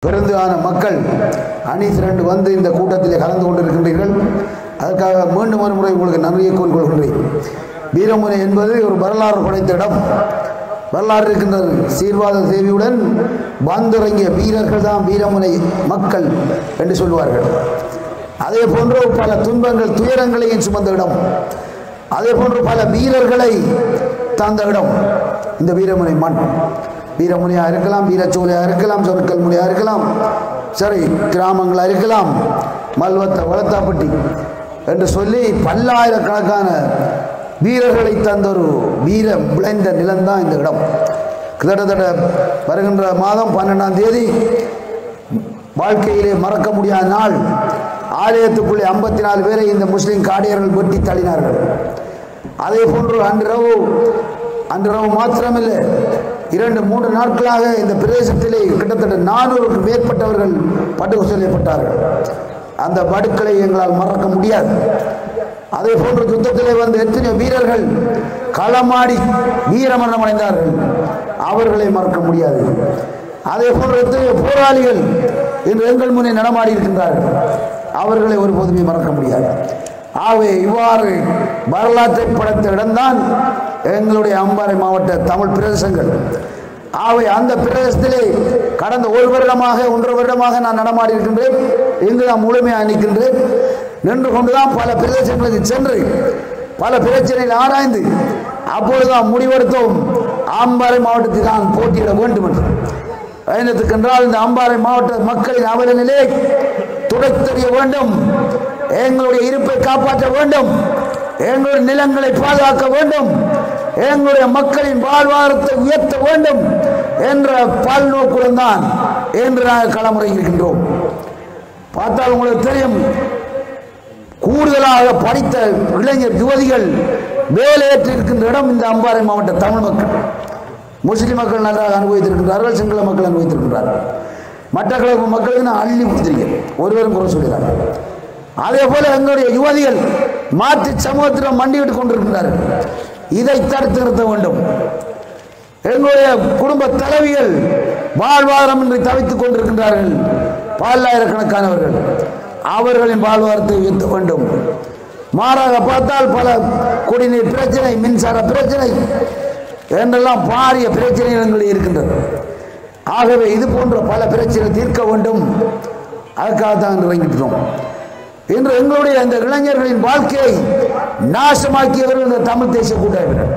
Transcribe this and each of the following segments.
பெருந்தான மக்கள் அணி திரண்டு வந்து இந்த கூட்டத்திலே கலந்து கொண்டிருக்கின்றீர்கள் அதற்காக மீண்டும் ஒரு முறை உங்களுக்கு நன்றியை கூறிக்கொள்கின்றேன் வீரமுனை என்பது ஒரு வரலாறு படைத்த இடம் வரலாறு இருக்கின்றது சீர்வாத தேவியுடன் வந்திறங்கிய வீரர்கள் தான் வீரமுனை மக்கள் என்று சொல்லுவார்கள் அதே போன்று பல துன்பங்கள் துயரங்களையும் சுமந்த இடம் அதே போன்று பல வீரர்களை தந்த இடம் இந்த வீரமுனை மண் வீரமுனையாக இருக்கலாம் வீரச்சோலையாக இருக்கலாம் சொற்கல் முனையாக இருக்கலாம் சரி கிராமங்களாக இருக்கலாம் மல்வத்த வளத்தாப்பட்டி என்று சொல்லி பல்லாயிரக்கணக்கான வீரர்களை தந்த ஒரு வீர விளைந்த நிலம்தான் இந்த இடம் கிட்டத்தட்ட வருகின்ற மாதம் பன்னெண்டாம் தேதி வாழ்க்கையிலே மறக்க முடியாத நாள் ஆலயத்துக்குள்ளே ஐம்பத்தி நாலு பேரை இந்த முஸ்லீம் காடியர்கள் வெட்டி தள்ளினார்கள் அதே போன்று அன்றிரவு அன்றிரவு மாத்திரமில்லை இரண்டு மூன்று நாட்களாக இந்த பிரதேசத்திலே கிட்டத்தட்ட நானூறுக்கு மேற்பட்டவர்கள் படுகொலை செய்யப்பட்டார்கள் அந்த படுக்களை எங்களால் மறக்க முடியாது அதே போன்று யுத்தத்திலே வந்த எத்தனை வீரர்கள் களமாடி வீரமரணம் அடைந்தார்கள் அவர்களை மறக்க முடியாது அதே போன்று எத்தனை போராளிகள் இன்று எங்கள் முன்னே நடமாடி இருக்கின்றார்கள் அவர்களை ஒருபோதுமே மறக்க முடியாது ஆகவே இவ்வாறு வரலாற்றை படைத்த இடம்தான் எங்களுடைய அம்பாறை மாவட்ட தமிழ் பிரதேசங்கள் ஆகவே அந்த பிரதேசத்திலே கடந்த ஒரு வருடமாக ஒன்றரை வருடமாக நான் நடமாடி இருக்கின்றேன் இங்கு நான் முழுமையாக நிற்கின்றேன் நின்று கொண்டுதான் பல பிரதேசங்களுக்கு சென்று பல பிரச்சனைகளை ஆராய்ந்து அப்பொழுதுதான் முடிவெடுத்தோம் ஆம்பாறை மாவட்டத்தில் தான் போட்டியிட வேண்டும் என்று பயணத்துக்கென்றால் இந்த அம்பாறை மாவட்ட மக்களின் அவல நிலை துடைத்தறிய வேண்டும் எங்களுடைய இருப்பை காப்பாற்ற வேண்டும் எங்களுடைய நிலங்களை பாதுகாக்க வேண்டும் எங்களுடைய மக்களின் வாழ்வாதாரத்தை உயர்த்த வேண்டும் என்ற பல்நோக்குடன் தான் என்று நாங்கள் களமுறை இருக்கின்றோம் பார்த்தால் உங்களுக்கு தெரியும் கூடுதலாக படித்த இளைஞர் யுவதிகள் வேலையேற்று இருக்கின்ற இடம் இந்த அம்பாறை மாவட்ட தமிழ் மக்கள் முஸ்லிம் மக்கள் நன்றாக அனுபவித்திருக்கின்றார்கள் சிங்கள மக்கள் அனுபவித்திருக்கின்றார்கள் மட்டக்களப்பு மக்களுக்கு நான் அள்ளி கொடுத்திருக்கேன் ஒருவரும் குறை சொல்கிறார்கள் அதே போல எங்களுடைய யுவதிகள் மாற்று சமூகத்திடம் மண்டிவிட்டு கொண்டிருக்கிறார்கள் இதை தடுத்து நிறுத்த வேண்டும் எங்களுடைய குடும்ப தலைவிகள் வாழ்வாதாரம் இன்றி தவித்துக் கொண்டிருக்கின்றார்கள் பல்லாயிரக்கணக்கானவர்கள் அவர்களின் வாழ்வாதாரத்தை உயர்த்த வேண்டும் மாறாக பார்த்தால் பல குடிநீர் பிரச்சனை மின்சார பிரச்சனை என்றெல்லாம் பாரிய பிரச்சனைகள் எங்களில் இருக்கின்றது ஆகவே இது போன்ற பல பிரச்சனை தீர்க்க வேண்டும் அதுக்காக தான் இறங்கிட்டோம் இன்று எங்களுடைய இந்த இளைஞர்களின் வாழ்க்கையை நாசமாக்கியவர்கள் இந்த தமிழ் தேசிய கூட்டமைப்பினர்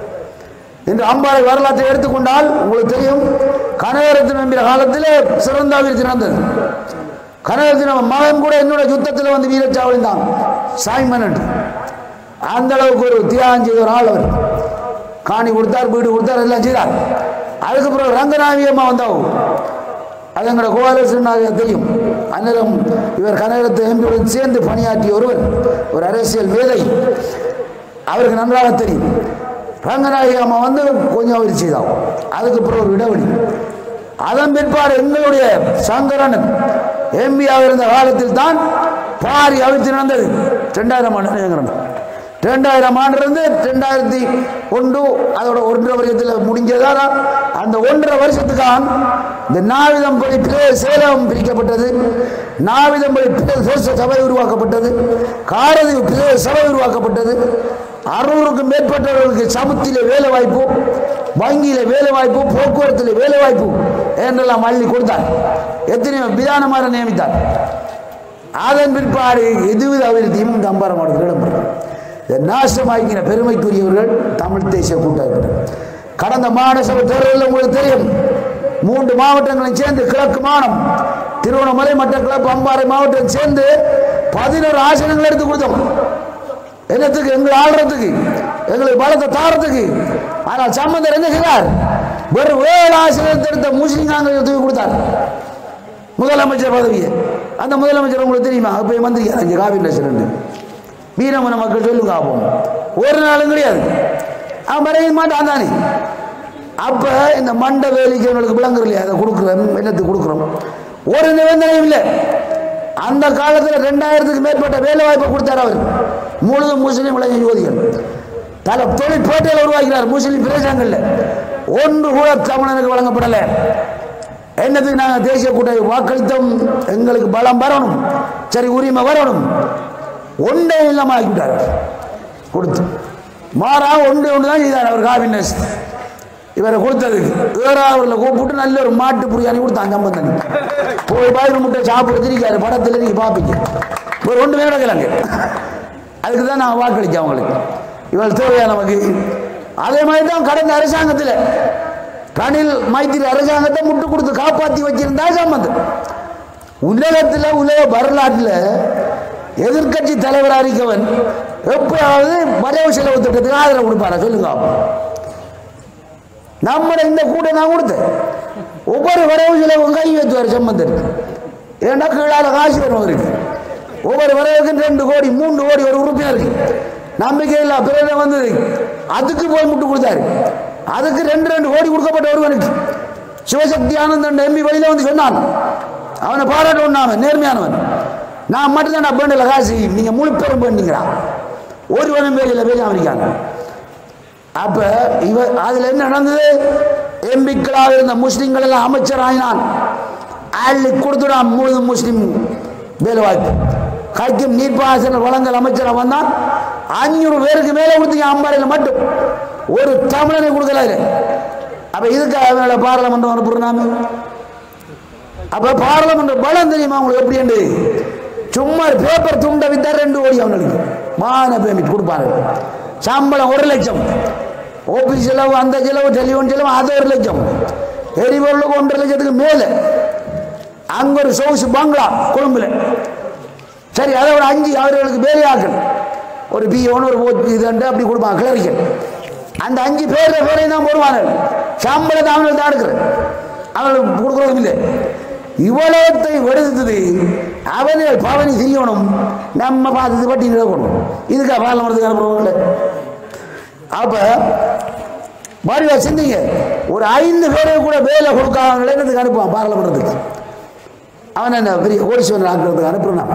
இன்று அம்பாறை வரலாற்றை எடுத்துக்கொண்டால் உங்களுக்கு தெரியும் கனகரத்தின் என்கிற காலத்திலே சிறந்த வீர் சிறந்தது கனகரத்தின் மகன் கூட என்னோட யுத்தத்தில் வந்து வீரச்சாவளிந்தான் சாய்மன் என்று அந்த அளவுக்கு ஒரு தியாகம் செய்த ஒரு ஆள் அவர் காணி கொடுத்தார் வீடு கொடுத்தார் எல்லாம் செய்தார் அதுக்கு பிறகு ரங்கநாயகி அம்மா வந்தாவும் அது எங்களோட கோபாலகிருஷ்ணனாக தெரியும் அந்நேரம் இவர் கனகரத்தை எம்பியுடன் சேர்ந்து பணியாற்றிய ஒருவர் ஒரு அரசியல் மேதை அவருக்கு நன்றாக தெரியும் ரங்கநாயகி அம்மா வந்து கொஞ்சம் அவர் செய்தாம் அதுக்கு பிறகு ஒரு இடைவெளி அதன் பிற்பாடு எங்களுடைய சங்கரன் எம்பியாக இருந்த காலத்தில் தான் பாரி அவிழ்த்து நடந்தது ரெண்டாயிரம் ஆண்டு சங்கரன் ரெண்டாயிரம் ஆண்டிலிருந்து ரெண்டாயிரத்தி ஒன்று அதோட ஒன்றரை வருஷத்தில் முடிஞ்சதால் அந்த ஒன்றரை வருஷத்துக்காக இந்த நாவிதம்படி பிரே சேலம் பிரிக்கப்பட்டது நாவிதம்படி பிரதேச சபை உருவாக்கப்பட்டது காரதி பிரதேச சபை உருவாக்கப்பட்டது அறுநூறுக்கும் மேற்பட்டவர்களுக்கு சமுத்திலே வேலை வாய்ப்பு வங்கியில வேலை வாய்ப்பு போக்குவரத்தில் வேலை வாய்ப்பு என்றெல்லாம் அள்ளி கொடுத்தார் எத்தனையோ விதானமாக நியமித்தார் அதன் பிற்பாடு எதுவித அபிவிருத்தியும் இந்த அம்பார மாவட்டத்தில் இடம்பெறும் இதை நாசமாக்கின பெருமைக்குரியவர்கள் தமிழ் தேசிய கூட்டமைப்பு கடந்த மாநில சபை தேர்தலில் உங்களுக்கு தெரியும் மூன்று மாவட்டங்களையும் சேர்ந்து கிழக்கு மாநிலம் திருவண்ணாமலை மட்டக்களப்பு அம்பாறை மாவட்டம் சேர்ந்து பதினோரு ஆசனங்கள் எடுத்து கொடுத்தோம் என்னத்துக்கு எங்களை ஆள்றதுக்கு எங்களுக்கு பலத்தை தாரத்துக்கு ஆனால் சம்பந்தர் என்ன செய்தார் வெறும் ஏழு ஆசிரியர் எடுத்த முஸ்லீம் காங்கிரஸ் தூக்கி கொடுத்தார் முதலமைச்சர் பதவியை அந்த முதலமைச்சர் உங்களுக்கு தெரியுமா அப்போ மந்திரி அஞ்சு காவி நசரன் வீரமன மக்கள் சொல்லுங்க ஆப்போம் ஒரு நாளும் கிடையாது அவன் வரைய மாட்டான் தானே அப்போ இந்த மண்ட வேலைக்கு எங்களுக்கு விளங்குற இல்லையா அதை கொடுக்குறோம் என்னத்துக்கு கொடுக்குறோம் ஒரு நிபந்தனையும் இல்லை அந்த காலத்தில் ரெண்டாயிரத்துக்கு மேற்பட்ட வேலை வாய்ப்பை கொடுத்தார் அவர் முழுதும் முஸ்லீம் இளைஞர் யுவதிகள் பல தொழில் போட்டியில் உருவாக்கினார் முஸ்லீம் பிரதேசங்களில் ஒன்று கூட தமிழனுக்கு வழங்கப்படலை என்னத்துக்கு நாங்கள் தேசிய கூட்டணி வாக்களித்தோம் எங்களுக்கு பலம் வரணும் சரி உரிமை வரணும் ஒன்றே இல்லாமல் ஆக்கிவிட்டார் கொடுத்து மாறா ஒன்று ஒன்று தான் செய்தார் அவர் காபினஸ் இவரை கொடுத்ததுக்கு ஏறாவரில் கூப்பிட்டு நல்ல ஒரு மாட்டு புரியாணி கொடுத்தாங்க சம்பந்தன் போய் பாய் முட்டை சாப்பிட்டு இருக்காரு படத்தில் நீங்கள் பார்ப்பீங்க ஒரு ஒன்று வேட கிழங்கு அதுக்கு தான் நான் வாக்களித்தேன் அவங்களுக்கு இவள் தேவையா நமக்கு அதே மாதிரி தான் கடந்த அரசாங்கத்தில் ரணில் மைத்திரி அரசாங்கத்தை முட்டு கொடுத்து காப்பாற்றி வச்சிருந்தா சம்பந்தம் உலகத்தில் உலக வரலாற்றில் எதிர்க்கட்சி தலைவராக இருக்கவன் எப்பயாவது வரவு செலவு திட்டத்துக்கு ஆதரவு கொடுப்பாரா சொல்லுங்க பாப்போம். நம்மட இந்த கூட நான் கொடுத்தேன் ஒவ்வொரு வரவு செலவும் கை வைத்துவார் சம்பந்தர் ஏன்னா கீழால காசு வரும் அவருக்கு ஒவ்வொரு வரவுக்கும் ரெண்டு கோடி மூன்று கோடி ஒரு உறுப்பினருக்கு நம்பிக்கை இல்லை பிறகு வந்தது அதுக்கு போய் முட்டு கொடுத்தாரு அதுக்கு ரெண்டு ரெண்டு கோடி கொடுக்கப்பட்ட ஒருவனுக்கு சிவசக்தி ஆனந்தன் எம்பி வழியில வந்து சொன்னான் அவனை பாராட்டணும் அவன் நேர்மையானவன் நான் மட்டும்தான் நான் பேண்டில் காசு நீங்க முழு பேரும் பண்ணீங்களா ஒருவனும் பேரில் பேசி அவனிக்காங்க அப்ப இவ அதுல என்ன நடந்தது எம்பிக்களாக இருந்த முஸ்லிம்கள் எல்லாம் அமைச்சர் ஆயினான் அள்ளி கொடுத்துடான் முழு முஸ்லிம் வேலை வாய்ப்பு கைக்கும் நீர்ப்பாசன வளங்கள் அமைச்சராக வந்தான் அஞ்சூறு பேருக்கு மேலே கொடுத்தீங்க அம்பாறையில் மட்டும் ஒரு தமிழனை கொடுக்கல இதுல. அப்ப இதுக்கு அவனோட பாராளுமன்றம் அனுப்புறாம அப்ப பாராளுமன்ற பலம் தெரியுமா உங்களுக்கு எப்படி என்று சும்மா பேப்பர் துண்டை வித்தா ரெண்டு கோடி அவனுக்கு மான பேமெண்ட் கொடுப்பாரு சம்பளம் ஒரு லட்சம் ஆபீஸ் செலவு அந்த செலவு டெலிஃபோன் செலவு அது ஒரு லட்சம் எரிபொருளுக்கு ஒன்றரை லட்சத்துக்கு மேலே அங்க ஒரு சோஸ் பங்களா கொழும்புல சரி அதை ஒரு அஞ்சு அவர்களுக்கு வேலையாக்கள் ஒரு பிஓன்னு ஒரு ஓ- இதுன்ட்டு அப்படி கொடுப்பாங்க கிளறிக்கல் அந்த அஞ்சு பேர் பேரையும் தான் போடுவாங்க சம்பளத்தை அவங்களுக்கு தான் எடுக்கிறேன் அவங்களுக்கு கொடுக்குறதும் இல்லை இவ்வளவத்தை வெடுத்தது அவர்கள் பவனி செய்யணும் நம்ம பார்த்து பட்டி நிலக்கணும் இதுக்கா பாராளுமன்றத்துக்கு அனுப்புறவங்கள அப்ப மறுவா சிந்திங்க ஒரு ஐந்து பேரை கூட வேலை கொடுக்காத நிலையத்துக்கு அனுப்புவான் பாராளுமன்றத்துக்கு அவன் என்ன பெரிய கோடீஸ்வரன் ஆக்குறதுக்கு அனுப்புறான்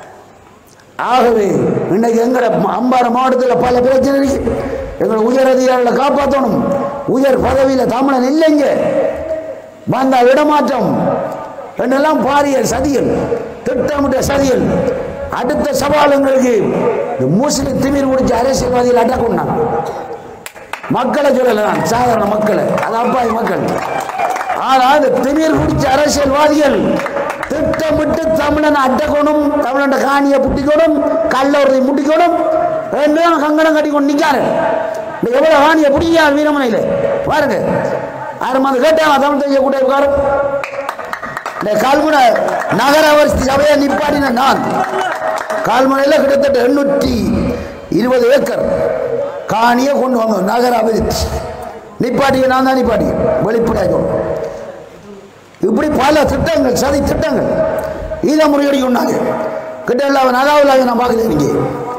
ஆகவே இன்னைக்கு எங்கட அம்பாறை மாவட்டத்தில் பல பிரச்சனை இருக்கு எங்களை உயர் அதிகாரிகளை காப்பாற்றணும் உயர் பதவியில் தமிழன் இல்லைங்க வந்தா இடமாற்றம் என்னெல்லாம் பாரிய சதிகள் திட்டமிட்ட சதிகள் அடுத்த சவாலுங்களுக்கு இந்த முஸ்லிம் திமிர் முடிச்ச அரசியல்வாதிகள் அட்டாக் பண்ணாங்க மக்களை சொல்லல நான் சாதாரண மக்களை அது அப்பாவி மக்கள் ஆனா இந்த திமிர் பிடிச்ச அரசியல்வாதிகள் திட்டமிட்டு தமிழனை அட்டக்கணும் தமிழன் காணியை புட்டிக்கணும் கல்லூரி முட்டிக்கணும் ரெண்டு பேரும் கங்கணம் கட்டி கொண்டு நிற்காரு இந்த எவ்வளவு காணியை பிடிக்காரு வீரமனையில் பாருங்க ஆறு மாதம் கேட்டாங்க தமிழ் தெரிய கூட இருக்காரு இந்த கால்முனை நகர அவர்த்தி சபையை நிப்பாட்டின நான் கால்முனையில் கிட்டத்தட்ட எண்ணூற்றி இருபது ஏக்கர் காணியை கொண்டு வாங்க நகர அபிவிருத்தி நிப்பாட்டிய நான் தான் நிப்பாட்டிய வெளிப்படையாக சொல்றேன். இப்படி பல திட்டங்கள் சதி திட்டங்கள் இதை முறியடிக்கொண்டாங்க கிட்ட எல்லாம் நகாவில் நான் பார்க்கல நீங்க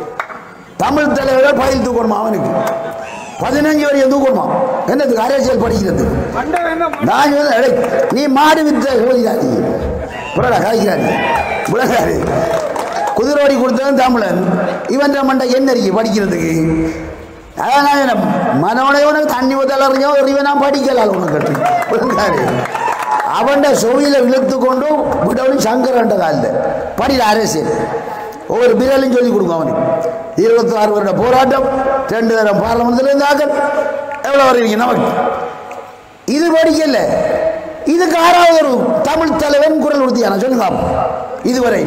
தமிழ் தலைவர்கள் பயில் தூக்கணுமா அவனுக்கு பதினஞ்சு வரையும் தூக்கணுமா என்னதுக்கு அரசியல் படிக்கிறது நான் சொன்னேன், "ஏய், நீ மாடு வித்த ஓதிடாதி புறடா கலைக்கிறாரு விளங்காரு குதிரோடி கொடுத்தவன் தமிழன் இவன் மண்டை என்ன இருக்கு படிக்கிறதுக்கு அதான் நான் சொன்னேன், மனோடையவனுக்கு தண்ணி ஊத்தல அறிஞ்சோ இவன் நான் படிக்கலால் உனக்கு விளங்காரு அவன் சொவியில இழுத்து கொண்டு விடவும் சங்கரண்ட காலில் படிட அரசியல் ஒவ்வொரு பிறலும் சொல்லி கொடுக்கும் அவனுக்கு இருபத்தி ஆறு வருட போராட்டம் ரெண்டு தரம் பார்லமெண்ட்ல இருந்தார்கள் எவ்வளோ வருவீங்க நமக்கு இது படிக்கல இதுக்கு ஆறாவது ஒரு தமிழ் தலைவன் குரல் உறுதியான சொல்லுங்க பாப்போம். இதுவரை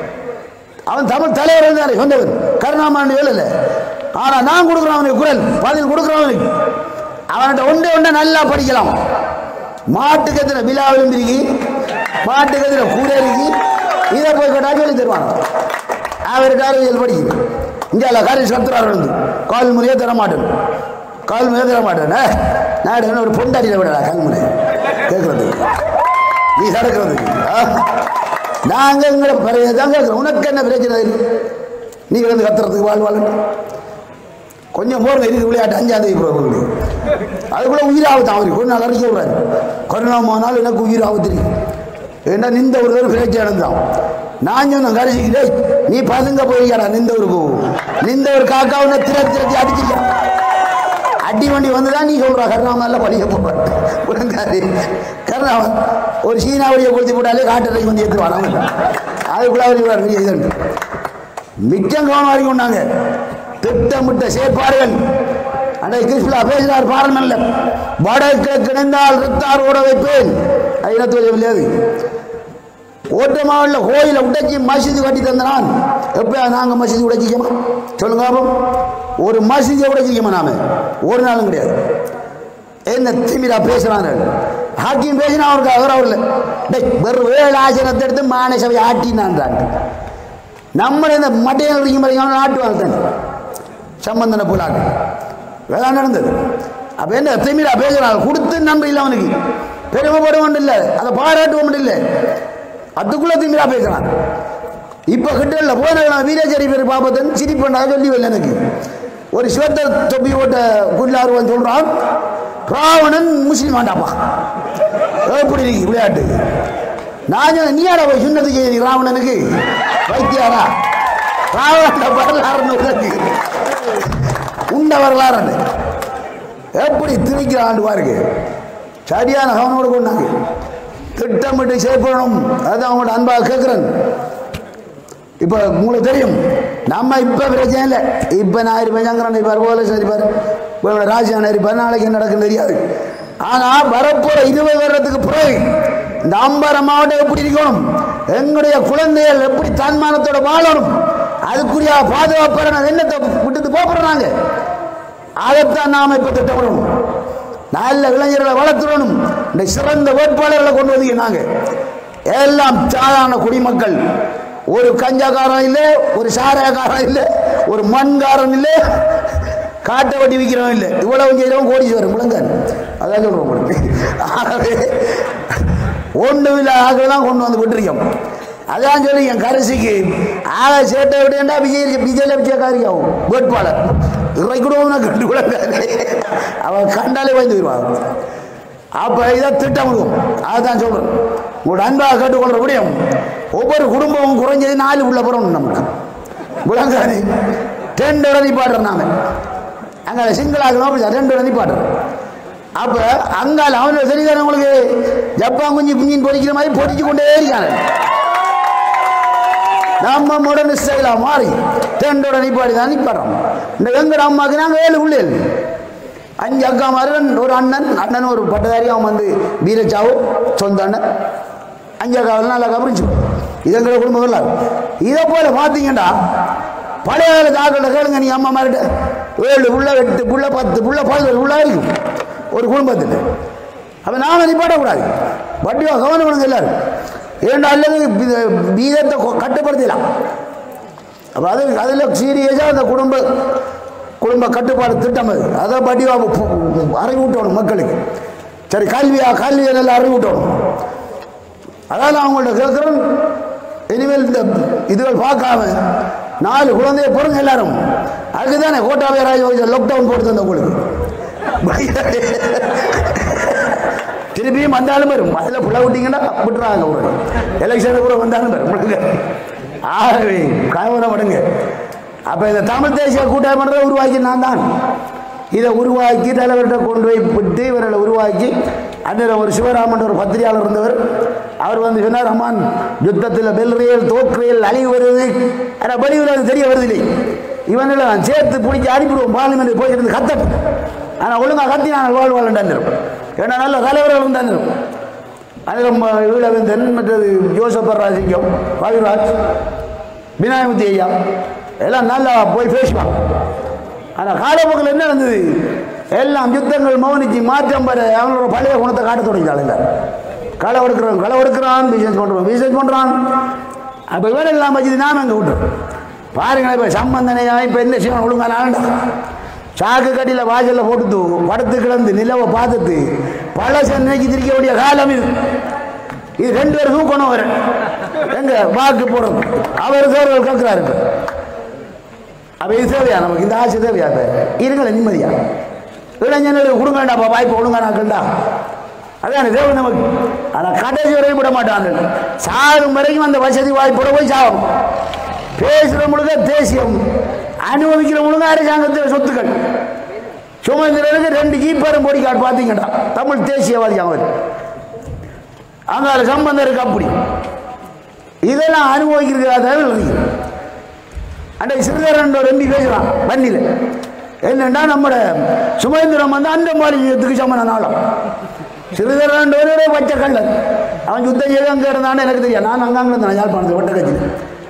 அவன் தமிழ் தலைவர் தானே சொன்னவன் கருணாமணி வேலை ஆனா நான் கொடுக்குறேன் அவனுக்கு குரல் பதில் கொடுக்குறேன் அவனுக்கு அவன்கிட்ட ஒன்றே ஒன்றை நல்லா படிக்கலாம் மாட்டுக்கு எத்தனை விழாவிலும் இருக்கு மாட்டுக்கு எத்தனை கூரை இருக்கு இதை போய் கேட்டா சொல்லி தருவாங்க அவருக்கு அறிவியல் படிக்கும் இந்தியாவில் காரியம் சத்துறாரு வந்து கால் முறையே தர மாட்டேன் கால் முறையே தர மாட்டேன் ஏ, நான் என்ன ஒரு பொண்டாடியில் விடடா கால் முறை கேட்கறதுக்கு நீ நடக்கிறதுக்கு நாங்கள் எங்களை பிறகு தான் கேட்குறோம் உனக்கு என்ன பிரச்சனை இருக்கு நீ வந்து கத்துறதுக்கு வாழ் வாழ் கொஞ்சம் போடுங்க இருக்கு விளையாட்டு அஞ்சாம் தேதி போகிறது அதுக்குள்ள உயிர் ஆபத்து அவருக்கு கொஞ்சம் நாள் அடிக்க விடுறாரு கருணாமானால் எனக்கு உயிர் ஆபத்து இருக்கு ஏன்னா நிந்த ஒரு தடவை பிரச்சனை நடந்தான் நான் சொன்னேன் கடைசிக்கு டேய் நீ பதுங்க போயிருக்கடா நிந்த ஊருக்கு நிந்த ஒரு காக்கா உன்னை திரட்டி திரட்டி அடிச்சிக்க அடி வண்டி வந்துதான் நீ சொல்ற கருணாமல்ல படிக்க போற விளங்காது கருணாமன் ஒரு சீனாவளியை கொளுத்தி போட்டாலே காட்டுறதுக்கு வந்து ஏற்றுவாங்க அதுக்குள்ள அவர் இதுண்டு மிச்சம் கவனம் வரைக்கும் கொண்டாங்க திட்டமிட்ட செயற்பாடுகள் அன்றைக்கு கிறிஸ்துவ பேசினார் பார்மன்ல வடக்கு கிடந்தால் ரித்தார் ஓட வைப்பேன் அது இனத்து விளையாது ஓட்டமாவில் கோயிலை உடைச்சி மசீது கட்டி தந்தான் எப்போ நாங்கள் மசீது உடைச்சிக்கமா சொல்லுங்க பாப்போம். ஒரு மசீதியை உடைச்சிக்கமா நாம ஒரு நாளும் கிடையாது என்ன திமிரா பேசுறாங்க ஹாக்கிம் பேசினா அவருக்கு அவர் அவர்ல டேய் வெறும் ஏழு ஆசனத்தை எடுத்து மானசபை ஆட்டினான்றாங்க நம்ம இந்த மட்டையில் இருக்கும் பாருங்க நாட்டுவாங்க தானே சம்பந்தன புலாக்கு வேளாண் நடந்தது அப்ப என்ன திமிரா பேசுறாங்க கொடுத்து நன்றி இல்லை அவனுக்கு பெருமைப்பட இல்லை அதை பாராட்டுவோம் இல்லை அதுக்குள்ள திமிரா பேசுறான் இப்ப கிட்ட இல்ல போன வீரச்சேரி பேர் பாபத்தன் சிரிப்பண்ணா சொல்லி வரல எனக்கு ஒரு சிவத்த தொப்பி ஓட்ட குள்ளாருவன் சொல்றான் ராவணன் முஸ்லீம் ஆண்டாப்பா எப்படி இருக்கு விளையாட்டு நான் சொன்னேன், நீ யாரா போய் சுண்ணத்து செய்தி ராவணனுக்கு வைத்தியாரா ராவண வரலாறுன்னு உனக்கு உண்ட வரலாறு எப்படி திணிக்கிறான் பாருங்க சரியான கவனோடு கொண்டாங்க திட்டமிட்டு செயல்படணும் அதுதான் அவங்களோட அன்பாக கேட்கிறேன் இப்போ உங்களுக்கு தெரியும் நம்ம இப்போ பிரச்சனை இல்லை இப்போ நான் இருப்பேன் சங்கரன் இருப்பார் போலீஸ் இருப்பார் இவனோட ராஜான இருப்பார் நாளைக்கு என்ன நடக்குன்னு தெரியாது ஆனால் வரப்போற இருபது வருடத்துக்கு பிறகு இந்த அம்பாரம் மாவட்டம் எப்படி இருக்கணும் எங்களுடைய குழந்தைகள் எப்படி தன்மானத்தோட வாழணும் அதுக்குரிய பாதுகாப்பான எண்ணத்தை விட்டுட்டு போகிறோம் அதைத்தான் நாம இப்ப திட்டமிடணும் நல்ல இளைஞர்களை வளர்த்துடணும் இந்த சிறந்த வேட்பாளர்களை கொண்டு வந்து நாங்க எல்லாம் சாதாரண குடிமக்கள் ஒரு கஞ்சாக்காரன் இல்லை ஒரு சாராயக்காரன் இல்லை ஒரு மண்காரன் இல்லை காட்டை வட்டி விற்கிறவன் இல்லை இவ்வளவு செய்யறவன் கோடீஸ்வரன் முழங்கான் அதான் சொல்றோம் உங்களுக்கு ஆகவே ஒன்றும் இல்லை ஆக்கெல்லாம் கொண்டு வந்து விட்டுருக்கோம் அதான் சொல்லி என் கரசிக்கு ஆக சேட்டை விட்டேன்டா விஜய் விஜயில விஜயகாரியாகும் வேட்பாளர் இறை கூட கண்டு கூட அவன் கண்டாலே வாங்கி போயிடுவான் அப்ப இதை திட்டமிடுவோம் அதுதான் சொல்றேன் உங்களோட அன்பாக கேட்டுக்கொள்ற முடியும் ஒவ்வொரு குடும்பமும் குறைஞ்சது நாலு உள்ள போறோம் நமக்கு விளங்கானே ரெண்டு உடனே பாடுறோம் நாம அங்க சிங்களாக ரெண்டு உடனே பாடுறோம் அப்ப அங்கால அவனோட சரிதானே உங்களுக்கு ஜப்பான் குஞ்சு குஞ்சின் பொறிக்கிற மாதிரி பொறிச்சு கொண்டே இருக்காங்க நம்ம முடன் ஸ்டைலா மாறி டெண்டோட நிப்பாடி தான் நிப்பாடுறோம் இந்த வெங்கட அம்மாவுக்கு நாங்கள் ஏழு பிள்ளைகள் அஞ்சு அக்கா மாறுவன் ஒரு அண்ணன் அண்ணன் ஒரு பட்டதாரி அவன் வந்து வீரச்சாவு சொந்த அண்ணன் அஞ்சு அக்கா நாலு அக்கா புரிஞ்சு இது எங்களோட குடும்பம் வரலாறு இதை போல பார்த்தீங்கன்னா பழைய கால தாக்கல கேளுங்க நீ அம்மா மாறிட்ட ஏழு புள்ள எட்டு புள்ள பத்து புள்ள பதினோரு புள்ள இருக்கும் ஒரு குடும்பத்தில் அப்போ நாம நிப்பாட்டக்கூடாது வட்டியோ கவனம் பண்ணுங்க எல்லாரும் இரண்டு அல்லது வி- வீதத்தை கொ- கட்டுப்படுத்தலாம் அப்போ அது அதில் சீரியஸாக அந்த குடும்ப குடும்ப கட்டுப்பாடு திட்டம் அது அதை படி அறிவூட்டணும் மக்களுக்கு சரி கல்வியா கல்வியை நல்லா அறிவூட்டணும் அதான் நான் உங்கள்ட்ட கேட்குறேன் இனிமேல் இந்த இதுகள் பார்க்காம நாலு குழந்தைய பிறங்க எல்லாரும் அதுக்கு தானே கோட்டாபய ராஜ லாக்டவுன் போட்டு தந்த உங்களுக்கு திருப்பியும் வந்தாலும் வரும் அதில் புள்ள விட்டீங்கன்னா விட்டுறாங்க ஒரு எலெக்ஷனுக்கு கூட வந்தாலும் வரும் விடுங்க. ஆகவே கவனப்படுங்க அப்போ இந்த தமிழ் தேசிய கூட்டமைப்பை உருவாக்கி நான் தான் இதை உருவாக்கி தலைவர்கிட்ட கொண்டு போய் விட்டு இவர்களை உருவாக்கி அண்ணன் ஒரு சிவராமன் ஒரு பத்திரிகையாளர் இருந்தவர் அவர் வந்து சொன்னார் அம்மான் யுத்தத்தில் வெல்றியல் தோற்றியல் அழிவு வருது ஆனால் வெளியில் அது தெரிய வருதில்லை இவங்களை நான் சேர்த்து பிடிச்சி அனுப்பிடுவோம் பார்லிமெண்ட் போயிட்டு கத்தட்டும் ஆனால் ஒழுங்காக கத்தி நான் வாழ்வாள் ஏன்னா நல்ல தலைவர்களும் தான் இருக்கும் அது நம்ம ஈழவேந்தன் மற்றது ஜோசப்பர் ராசிங்கம் கவிராஜ் விநாயகமூர்த்தி ஐயா எல்லாம் நல்லா போய் பேசுவாங்க ஆனால் காலப்போக்கில் என்ன நடந்தது எல்லாம் யுத்தங்கள் மௌனிச்சு மாற்றம் பெற அவங்களோட பழைய குணத்தை காட்ட தொடங்கிட்டாள் எல்லாரும் களை எடுக்கிறான் களை எடுக்கிறான் பிசினஸ் பண்ணுறான் பிசினஸ் பண்ணுறான் அப்போ வேலை எல்லாம் வச்சு நாம எங்கே விட்டோம் பாருங்களேன் இப்போ சம்பந்தனையா இப்போ என்ன செய்யணும் ஒழுங்கா நாளண்டா சாக்கு கட்டியில் வாசலில் போட்டு படுத்து கிடந்து நிலவை பார்த்துட்டு பல சென்னைக்கு திரிக்க வேண்டிய காலம் இது இது ரெண்டு பேரும் தூக்கணும் அவர் எங்க வாக்கு போடுறது அவர் தேர்தல் கேட்கிறாரு இப்ப. அப்ப இது தேவையா நமக்கு இந்த ஆட்சி தேவையா இப்ப? இருங்கள நிம்மதியா இளைஞர்களுக்கு கொடுங்கடாப்பா வாய்ப்பு ஒழுங்கா நாக்கண்டா அதான் தேவை நமக்கு ஆனா கடைசி வரையும் விட மாட்டாங்க சாகும் வரைக்கும் அந்த வசதி வாய்ப்போட போய் சாகும் பேசுற முழுக்க தேசியம் அனுபவிக்கிற முழுக்க அரசாங்கத்தில் சொத்துக்கள் சுமந்திரனுக்கு ரெண்டு ஜீப்பரும் பொடி கார்டு பார்த்தீங்கடா தமிழ் தேசியவாதி அவர் அங்கால சம்பந்தம் இருக்கு அப்படி இதெல்லாம் அனுபவிக்கிறதா எழுதி அன்றைக்கு சிறுதரன் ஒரு எம்பி பேசுகிறான் வன்னியில் என்னன்னா நம்மட சுமேந்திரம் வந்து அந்த மாநிலத்துக்கு சமண நாளம் சிறுதரன் ஒரு பச்சை கள்ளன் அவன் யுத்தம் செய்து அங்கே இருந்தான்னு எனக்கு தெரியும் நான் அங்கே இருந்தேன் யாழ்ப்பாணத்தில் வட்ட கட்சியில்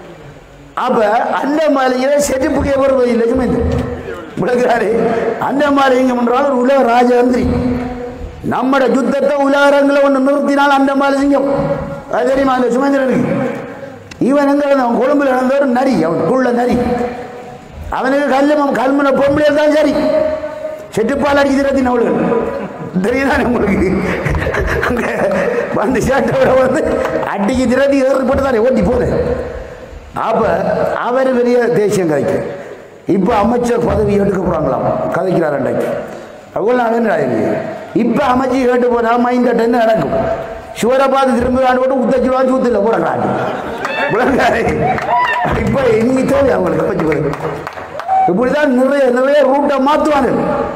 அப்ப அந்த மாளிகையில செட்டிப்புக்கே வருவது இல்லை சுமேந்திரன் விளக்குறாரு அந்த மாளிகை என்றால் ஒரு உலக ராஜதந்திரி நம்மட யுத்தத்தை உலகரங்களை ஒன்று நிறுத்தினால் அந்த மாலை சிங்கம் அது தெரியுமா அந்த சுமேந்திரனுக்கு இவன் எங்க இருந்தான்? அவன் கொழும்புல இருந்த ஒரு நரி அவன் குள்ள நரி அவனுக்கு கல்லும் கல்முனை பொம்பளை தான் சரி செட்டுப்பால் அடிச்சு திரத்தின அவளுகள் தெரியுதானே உங்களுக்கு அங்க வந்து சேட்டோட வந்து அடிக்கு திரட்டி ஏறுபட்டு தானே ஓட்டி போனேன் அப்ப அவர் பெரிய தேசியம் கதைக்கு இப்போ அமைச்சர் பதவி எடுக்க போறாங்களாம் கதைக்கிறார் அன்றைக்கு அவ்வளோ நாள் என்ன இப்போ அமைச்சு கேட்டு போனா மைண்ட் என்ன நடக்கும் சுவரை பார்த்து திரும்பி ஆண்டு போட்டு உத்தச்சு வாங்கி ஊத்துல போறாங்க விளங்காரு இப்போ இனி தேவை அவங்களுக்கு அமைச்சு போய் இப்படிதான் நிறைய நிறைய ரூட்டை மாற்றுவாங்க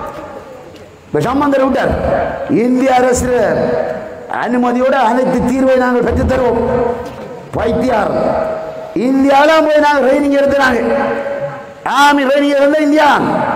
இப்போ சம்பந்தர் விட்டார் இந்திய அரசு அனுமதியோட அனைத்து தீர்வை நாங்கள் பெற்றுத் தருவோம் வைத்தியார் இந்தியாவில் போய் நாங்கள் ட்ரைனிங் எடுத்துனாங்க ஆமி ட்ரைனிங் எடுத்த இந்தியா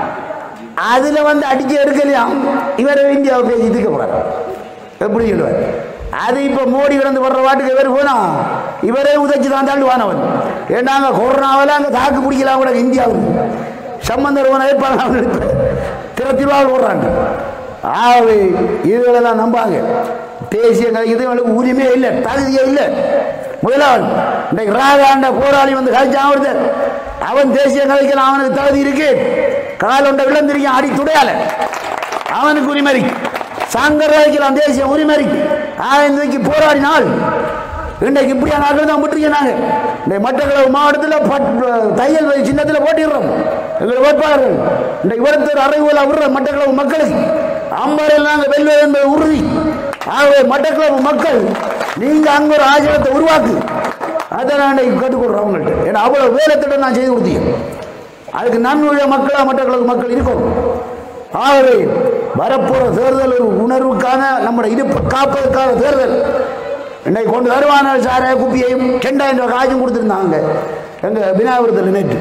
அதுல வந்து அடிக்க எடுக்கலையாம் இவர் இந்தியாவை பேசி இருக்க போறாரு எப்படி சொல்லுவார் அது இப்ப மோடி கிடந்து வர்ற வாட்டுக்கு இவர் போனா இவரே உதைச்சு தான் தள்ளுவானவன் ஏன்னா அங்க கொரோனாவில் அங்க தாக்கு பிடிக்கலாம் கூட இந்தியாவில் சம்பந்தர் வேட்பாளர் திறத்திருவாள் போடுறாங்க ஆகவே இதுகளெல்லாம் நம்பாங்க தேசிய கலைக்கு இவனுக்கு உரிமையே இல்லை தகுதியே இல்லை முதலாவது இன்றைக்கு ராகாண்ட போராளி வந்து கழிச்சான் ஒருத்தர் அவன் தேசிய கலைக்கலாம் அவனுக்கு தகுதி இருக்கு காலொண்ட விழுந்திருக்கான் அடி துடையால அவனுக்கு உரிமை இருக்கு சங்கர் கலைக்கலாம் தேசிய உரிமை இருக்கு ஆஹ் இன்றைக்கு போராடினால் இன்றைக்கு இப்படியான ஆட்கள் தான் விட்டுருக்கோம் நாங்கள் இந்த மட்டக்களவு மாவட்டத்தில் பட் தையல் வரி சின்னத்தில் போட்டிடுறோம் எங்கள் வேட்பாளர்கள் இன்றைக்கு ஒருத்தர் அறைகோல விடுற மட்டக்களவு மக்களுக்கு அம்பாறையில் நாங்கள் வெல்வது என்பது உறுதி ஆகவே மட்டக்களவு மக்கள் நீங்க அங்க ஒரு ஆசிரியத்தை உருவாக்கு அதை நான் இன்னைக்கு கற்றுக்கொடுறோம் அவங்கள்ட்ட ஏன்னா அவ்வளவு வேலை திட்டம் நான் செய்து கொடுத்தேன் அதுக்கு நன்மையுள்ள மக்களா மட்டக்களவு மக்கள் இருக்கும் ஆகவே வரப்போற தேர்தல் ஒரு உணர்வுக்கான நம்முடைய இடுப்பு காப்பதற்கான தேர்தல் இன்னைக்கு கொண்டு வருவான சார குப்பியையும் ரெண்டாயிரம் ரூபாய் காய்ச்சும் கொடுத்துருந்தாங்க எங்க விநாயகபுரத்தில் நேற்று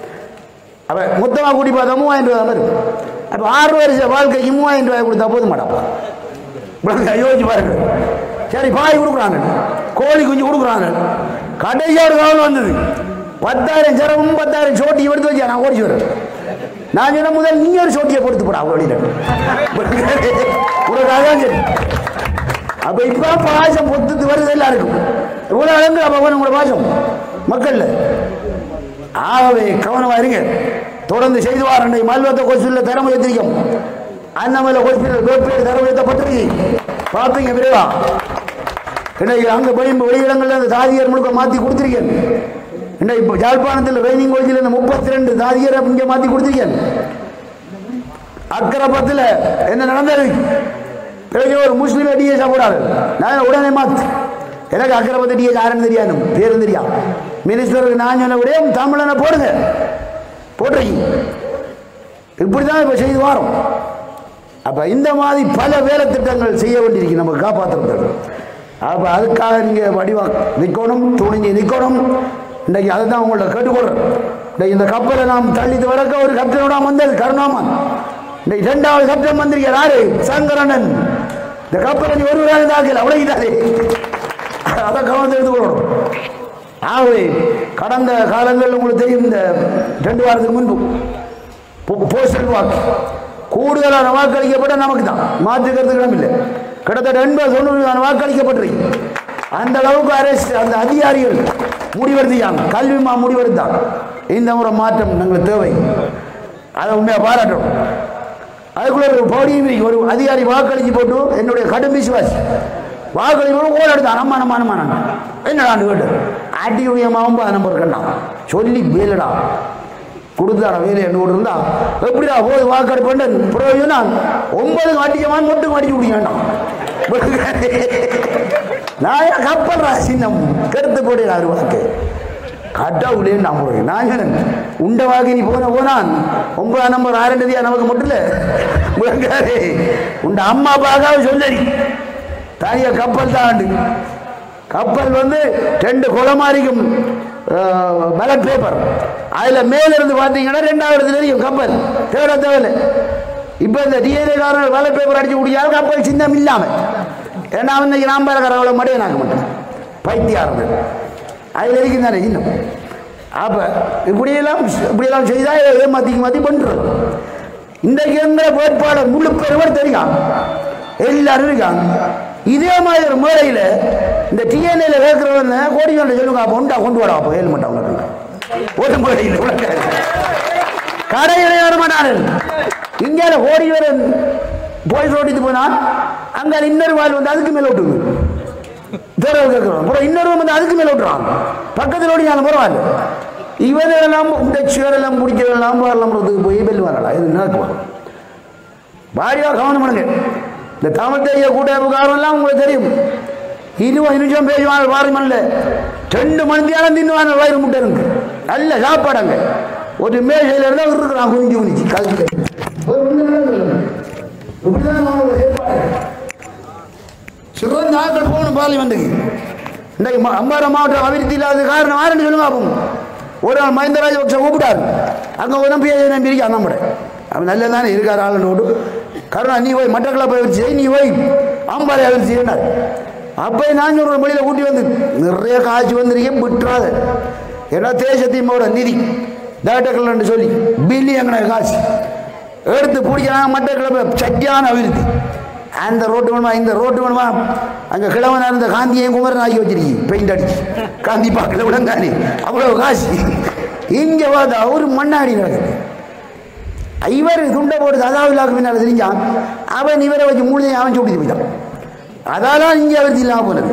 அப்ப மொத்தமாக கூட்டி பார்த்தா மூவாயிரம் ரூபாய் தான் வரும் அப்போ ஆறு வருஷ வாழ்க்கைக்கு மூவாயிரம் ரூபாய் கொடுத்தா போதும் மாட்டாப்பா விளங்க யோசிச்சு பாருங்க சரி பாய் கொடுக்குறாங்க கோழி குஞ்சு கொடுக்குறாங்க கடைசியாக ஒரு காலம் வந்தது பத்தாயிரம் சிரமம் பத்தாயிரம் சோட்டி எடுத்து வச்சா நான் ஓடிச்சு வரேன் நான் சொன்ன முதல் நீ ஒரு சோட்டியை கொடுத்து போடா அப்படின்னு உனக்கு அதான் சரி அப்ப இப்ப பாசம் பொத்துட்டு வருது எல்லாருக்கும் இவ்வளவு அளந்து அப்ப உங்களோட பாசம் மக்கள்ல ஆகவே கவனமா இருங்க தொடர்ந்து செய்து வாரண்டை மல்வத்த கொசுல திறமை எத்திரிக்கும் அண்ணாமலை ஹாஸ்பிட்டல் வேப்பில் திறமை ஏற்றப்பட்டிருக்கு பார்ப்பீங்க விரைவா இன்னைக்கு அங்க போய் வெளியிடங்கள்ல அந்த தாதியர் முழுக்க மாத்தி கொடுத்துருக்கேன் இன்னைக்கு இப்போ யாழ்ப்பாணத்தில் ரைனிங் கோயிலில் இந்த முப்பத்தி ரெண்டு தாதியரை இங்கே மாத்தி கொடுத்துருக்கேன் அக்கரப்பத்தில் என்ன நடந்தது பிறகு ஒரு முஸ்லீம் டிஎஸ் போடாது நான் உடனே மாத்து எனக்கு அக்கரப்பத்து டிஎஸ் யாருன்னு தெரியாது பேரும் தெரியாது மினிஸ்டருக்கு நான் சொன்ன விடையும் தமிழனை போடுங்க போட்டுறீங்க இப்படிதான் இப்போ செய்து வாரோம் அப்ப இந்த மாதிரி பல வேலை திட்டங்கள் செய்ய வேண்டியிருக்கு நம்ம காப்பாற்றுறது அப்ப அதுக்காக நீங்க வடிவா நிக்கணும் துணிஞ்சு நிக்கணும் இன்னைக்கு அதை தான் உங்கள்ட்ட கேட்டுக்கொள்றேன் இன்னைக்கு இந்த கப்பலை நாம் தள்ளித்து வரக்க ஒரு கப்டனோட வந்தது கருணாமன் இன்னைக்கு ரெண்டாவது கப்டன் வந்திருக்கார் யாரு சங்கரனன் இந்த கப்பலை நீ ஒரு வேலை தாக்கல அவ்வளவுதானே அதை கவனத்தை எடுத்துக்கொள்ளணும் ஆகவே கடந்த காலங்களில் உங்களுக்கு தெரியும் இந்த ரெண்டு வாரத்துக்கு முன்பு போ- போஸ்டல் வாக்கு கூடுதலான வாக்களிக்கப்பட்ட நமக்கு தான் மாற்றுக்கிறதுக்கு இடம் இல்லை கிட்டத்தட்ட எண்பது தொண்ணூறு வாக்களிக்கப்பட்டிருக்கு அந்த அளவுக்கு அரசு அந்த அதிகாரிகள் முடிவெடுத்தாங்க கல்வி மா முடிவெடுத்தாங்க இந்த முறை மாற்றம் எங்களுக்கு தேவை அதை உண்மையாக பாராட்டுறோம் அதுக்குள்ள ஒரு பௌடியும் இருக்கு. ஒரு அதிகாரி வாக்களிச்சு போட்டு என்னுடைய கடும் விசுவாசி வாக்களிச்சு போட்டு ஓட எடுத்தான் அம்மா நம்ம அம்மா என்னடான்னு கேட்டு அடி உயமாவும் நம்பர் கண்டான் சொல்லி வேலடா கொடுத்தான வேலை என்ன கூட இருந்தா எப்படிடா போது வாக்கெடுப்பு பண்ணு பிரயோஜனம் ஒன்பது அடிக்கமான் மட்டும் அடிச்சு குடிக்காண்டான் நான் ஏன் கப்பல்றா சின்னம் கருத்து போட்டு ஆறு வாக்கு கடவுளே நான் போறேன் நான் சொன்னேன் உண்ட வாக்கு நீ போன போனான் ஒன்பதாம் நம்பர் ஆரண்டதியா நமக்கு மட்டும் இல்ல முழங்காரே உண்ட அம்மா அப்பாக்காக சொல்லி தனியா கப்பல் தாண்டு கப்பல் வந்து ரெண்டு குளமாரிக்கும் பேலட் பேப்பர் அதில் மேலிருந்து பார்த்தீங்கன்னா ரெண்டாவது இடத்துல இருக்கும் கப்பல் தேட தேவையில்லை இப்போ இந்த டிஎன்ஏ காரர்கள் பேலட் பேப்பர் அடிச்சு குடிக்காத கப்பல் சின்னம் இல்லாமல் ஏன்னா இன்னைக்கு நாம் பேரக்காரவளை மடியை நாக்க மாட்டேன் பைத்தியார்கள் அதில் இருக்கும் தானே இன்னும் அப்போ இப்படியெல்லாம் இப்படியெல்லாம் செய்தால் ஏமாத்தி மாற்றி பண்ணுறது இன்றைக்கு எங்களை வேட்பாளர் முழு பெருவர் தெரியும் எல்லாரும் இருக்காங்க இதே மாதிரி ஒரு முறையில் இந்த டிஎன்ஏல கேட்கிறவன் கோடி கொண்டு சொல்லுங்க அப்போ உண்டா கொண்டு வாடா அப்போ ஏழு மாட்டாங்க ஒரு முறையில் உனக்கு கடையிலே வர மாட்டார்கள் இங்கே கோடி வர போய் ஓட்டிட்டு போனா அங்க இன்னொரு வால் வந்து அதுக்கு மேல விட்டுது தேர்வு கேட்கிறோம் அப்புறம் இன்னொரு வந்து அதுக்கு மேல விட்டுறான் பக்கத்தில் ஓடினாலும் பரவாயில்ல இவரெல்லாம் இந்த சுவரெல்லாம் பிடிக்கிறதெல்லாம் வரலாம்ன்றதுக்கு போய் பெல் வரலாம் இது நடக்கும் பாரியா கவனம் பண்ணுங்க இந்த தமிழ் தெரிய கூட்டமைப்புக்காரெல்லாம் உங்களுக்கு தெரியும் இருபது நிமிஷம் பேசுவாங்க பாருமல்ல ரெண்டு மணி நேரம் தின்னுவாங்க வயிறு முட்டை இருக்கு நல்ல சாப்பாடுங்க ஒரு மேசையில் இருந்தால் இருக்கிறான் குஞ்சு குனிச்சு கல்வி இப்படிதான் அவங்களோட ஏற்பாடு சிறந்த ஆட்கள் போகணும் பார்லிமெண்ட்டுக்கு இன்றைக்கு ம- அம்பாறை மாவட்டம் அபிவிருத்தி இல்லாத காரணம் யாருன்னு சொல்லுங்க அப்போ ஒரு நாள் மஹிந்த ராஜபக்ஷ கூப்பிட்டாரு அங்கே ஒரு நம்பி நம்பி இருக்கா நம்மட அவன் நல்ல தானே இருக்கார் ஆளுநோடு கருணா நீ போய் மட்டக்களை போய் வச்சு நீ போய் அம்பாறை அபிவிருத்தி செய்யினார் அப்போ நான் சொல்கிற மொழியில் கூட்டி வந்து நிறைய காய்ச்சி வந்திருக்கேன் விட்டுறாத ஏன்னா தேசத்திமோட நிதி டேட்டக்கல்னு சொல்லி பில்லியங்கன காசு எடுத்து பிடிக்கிறாங்க மட்டக்களப்பு சட்டியான அபிவிருத்தி அந்த ரோட்டு வேணுமா இந்த ரோட்டு வேணுமா அங்கே கிழவனா இருந்த காந்தியையும் குமரன் ஆக்கி வச்சிருக்கீங்க பெயிண்ட் அடிச்சு காந்தி பார்க்கல விளங்கானே அவ்வளோ காசு இங்கே பார்த்தா ஒரு மண்ணாடி நடக்குது இவர் துண்டை போட்டு ததாவிலாக்கு பின்னால் தெரிஞ்சான் அவன் இவரை வச்சு மூளையை அவன் சுட்டிட்டு போயிட்டான் அதாலாம் இங்கே அவர் இல்லாமல் போனது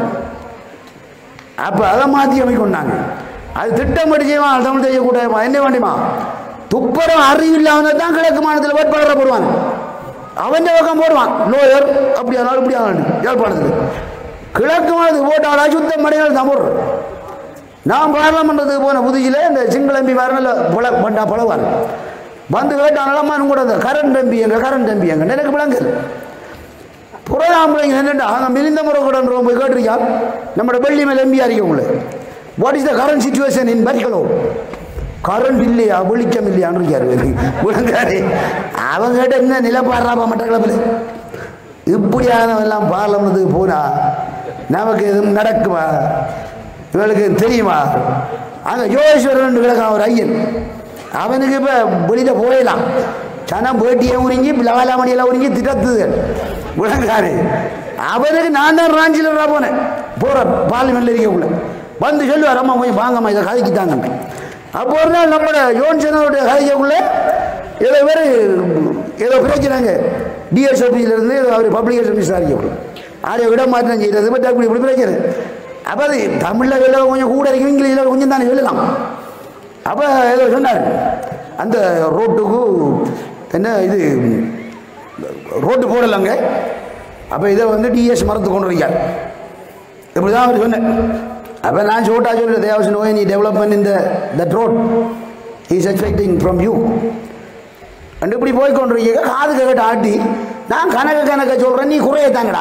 அப்போ அதை மாற்றி அமைக்கொண்டாங்க அது திட்டமிட்டு செய்வான் தமிழ் தெரிய கூட்டமா என்ன வேண்டுமா துப்புரம் அறிவு இல்லாமல் தான் கிழக்கு மாநிலத்தில் வேட்பாளரை போடுவாங்க அவன் பக்கம் போடுவான் லோயர் அப்படி ஆனாலும் இப்படி ஆனாலும் யாழ்ப்பாணத்தில் கிழக்கு மாநிலத்துக்கு போட்டாலா சுத்தம் மடையால் தான் போடுறோம் நான் பார்லமெண்ட்டுக்கு போன புதுசில் இந்த சிங்கள எம்பி வரல பல பண்ணா பழவார் வந்து கேட்டாங்களம்மா கூட இந்த கரண்ட் எம்பி எங்க கரண்ட் எம்பி எங்க எனக்கு விளங்கல் புறநாம்பளைங்க என்னென்னா அங்கே மிலிந்த முறை கூட போய் கேட்டிருக்கா நம்மளோட வெள்ளி மேல் எம்பியா இருக்கு உங்களுக்கு what is the current situation in பரிகளோ கரண்ட் இல்லையா வெளிச்சம் இல்லையான்னு இருக்காரு விளங்காரு அவங்க கிட்ட என்ன நிலப்பாடுறாப்பா மட்டக்களப்பில் இப்படியானவெல்லாம் பார்லமெண்ட்டுக்கு போனா நமக்கு எதுவும் நடக்குமா இவளுக்கு தெரியுமா அங்கே யோகேஸ்வரன் கிடக்கான் ஒரு ஐயன் அவனுக்கு இப்போ வெளியில் போயிடலாம் சனம் பேட்டியை உறிஞ்சி லவாலாமணியெல்லாம் உறிஞ்சி திட்டத்துகள் விளங்காரு அவனுக்கு நான் தான் ராஞ்சியில் போனேன் போகிறேன் பார்லிமெண்ட்டில் இருக்கக்குள்ள வந்து சொல்லுவார் அம்மா கொஞ்சம் வாங்கம்மா இதை கதைக்கிட்டாங்க அப்போ ஒரு நாள் நம்மளோட யோன்சனோடைய கதைக்கக்குள்ள ஏதோ பேர் ஏதோ பிரச்சனைங்க டிஎஸ்ஓபியிலேருந்து அவர் பப்ளிகேஷன் விசாரிக்கக்குள்ள ஆடியோ விட மாற்றம் செய்கிறது பட் அப்படி இப்படி பிரச்சனை அப்போ அது தமிழில் சொல்ல கொஞ்சம் கூட இருக்கும் இங்கிலீஷில் கொஞ்சம் தானே சொல்லலாம் அப்போ ஏதோ சொன்னார் அந்த ரோட்டுக்கு என்ன இது ரோட்டு போடலைங்க அப்போ இதை வந்து டிஎஸ் மரத்து கொண்டு வைக்கார் இப்படி தான் அவர் சொன்னேன் அப்போ நான் சோட்டா சொல்லு தேவாஸ் நோ எனி டெவலப்மெண்ட் இந்த that road is expecting from you and இப்படி போய் கொண்டு இருக்கீங்க காது கேட்டு ஆட்டி நான் கணக்க கணக்க சொல்கிறேன் நீ குறைய தாங்கடா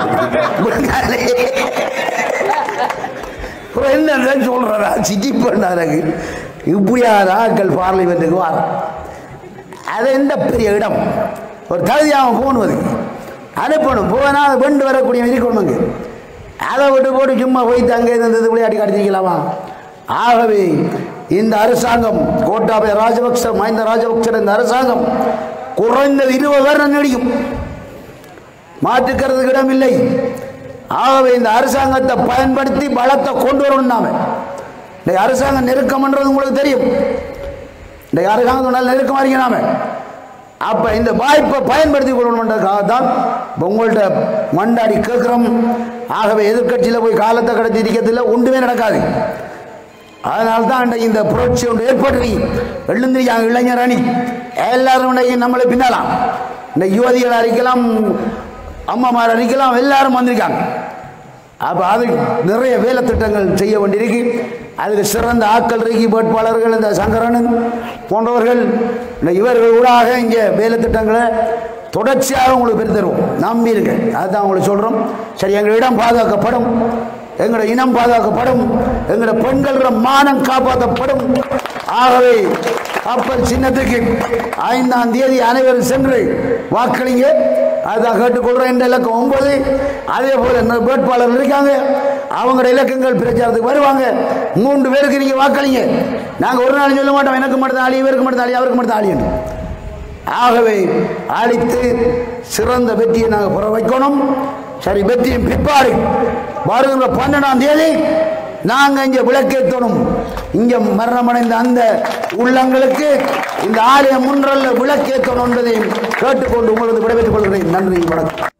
கதைக்கிறான் என்ன சொல்கிறா சிட்டி பண்ணாரக்கு இப்படியாத ஆட்கள் பார்லிமெண்ட்டுக்கு வர அது எந்த பெரிய இடம் ஒரு தகுதியாக போகணும் அதுக்கு அனுப்பணும் போனால் அதை கொண்டு வரக்கூடிய இருக்கணும் அங்கே அதை விட்டு போட்டு சும்மா போய் தங்க இருந்தது விளையாடி காட்டிக்கலாமா ஆகவே இந்த அரசாங்கம் கோட்டாபய ராஜபக்ச மஹிந்த ராஜபக்சர் இந்த அரசாங்கம் குறைந்தது இருபது வருடம் நீடிக்கும் மாற்றுக்கிறதுக்கு இடமில்லை ஆகவே இந்த அரசாங்கத்தை பயன்படுத்தி பலத்தை கொண்டு வரணும் நாம இந்த அரசாங்கம் நெருக்கம்ன்றது உங்களுக்கு தெரியும் இந்த அரசாங்கம் நல்ல நெருக்கமாக இருக்கீங்க நாம அப்ப இந்த வாய்ப்பை பயன்படுத்தி கொள்ளணுன்றதுக்காக தான் உங்கள்கிட்ட மண்டாடி கேட்குறோம் ஆகவே எதிர்க்கட்சியில் போய் காலத்தை கடத்தி இருக்கிறதுல ஒன்றுமே நடக்காது அதனால தான் அன்றைக்கு இந்த புரட்சி ஒன்று ஏற்பட்டு எழுந்திருக்காங்க இளைஞர் அணி எல்லாரும் இன்றைக்கு நம்மளை பின்னலாம் இந்த யுவதிகள் அறிக்கலாம் அம்மாமார் அறிக்கலாம் எல்லாரும் வந்திருக்காங்க அப்போ அதுக்கு நிறைய வேலை திட்டங்கள் செய்ய வேண்டியிருக்கு அதுக்கு சிறந்த ஆட்கள் இருக்கு வேட்பாளர்கள் இந்த சங்கரனன் போன்றவர்கள் இந்த இவர்கள் ஊடாக இங்கே வேலை திட்டங்களை தொடர்ச்சியாக உங்களுக்கு பெற்று தருவோம் நம்பி இருக்கு அதுதான் உங்களுக்கு சொல்கிறோம் சரி எங்கள் இடம் பாதுகாக்கப்படும் எங்களோட இனம் பாதுகாக்கப்படும் எங்களோட பெண்களோட மானம் காப்பாற்றப்படும் ஆகவே கப்பல் சின்னத்துக்கு ஐந்தாம் தேதி அனைவரும் சென்று வாக்களிங்க அதான் கேட்டுக்கொள்றேன் என்ற இலக்கம் ஒன்பது அதே போல இன்னொரு வேட்பாளர் இருக்காங்க அவங்களோட இலக்கங்கள் பிரச்சாரத்துக்கு வருவாங்க மூன்று பேருக்கு நீங்க வாக்களிங்க நாங்க ஒரு நாள் சொல்ல மாட்டோம் எனக்கு மட்டும் ஆளி இவருக்கு மட்டும் ஆளி அவருக்கு மட்டும் ஆளி என்று ஆகவே அழித்து சிறந்த வெற்றியை நாங்கள் புற வைக்கணும் சரி வெற்றியின் பிற்பாடு வருகின்ற பன்னெண்டாம் தேதி நாங்கள் இங்கே விளக்கேற்றணும் இங்கே மரணமடைந்த அந்த உள்ளங்களுக்கு இந்த ஆலயம் முன்றல்ல விளக்கேற்றணும் என்பதையும் கேட்டுக்கொண்டு உங்களது விடைபெற்றுக் கொள்கிறேன் நன்றி வணக்கம்